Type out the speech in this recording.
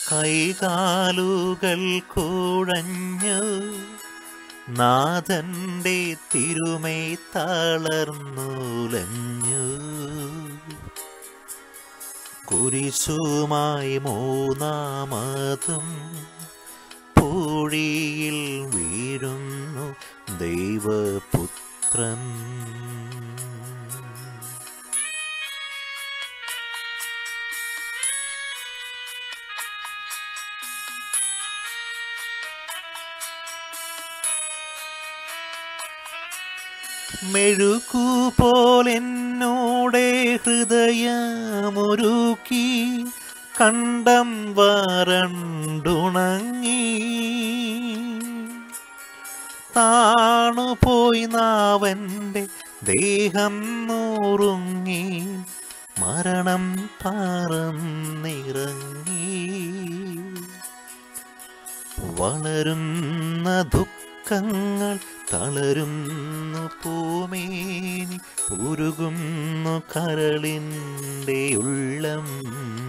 കൈകാലുകൾ കുഴഞ്ഞു നാഥന്റെ തിരുമൈ തളർന്നുലഞ്ഞു കുരിശുമായി മൂന്നാമതും പൂഴിയിൽ വീഴുന്നു ദൈവപുത്രൻ മെഴുകുപോലെന്നോടെ ഹൃദയമൊരുക്കി കണ്ടം വരണ്ടുണങ്ങി താണുപോയി നാവന്റെ ദേഹം നൂറുങ്ങി മരണം പറന്നിറങ്ങി വളരുന്ന ദുഃഖങ്ങൾ തളരുന്നു പൂമേനി ഉരുകുന്നു കരളിൻ്റെ ഉള്ളം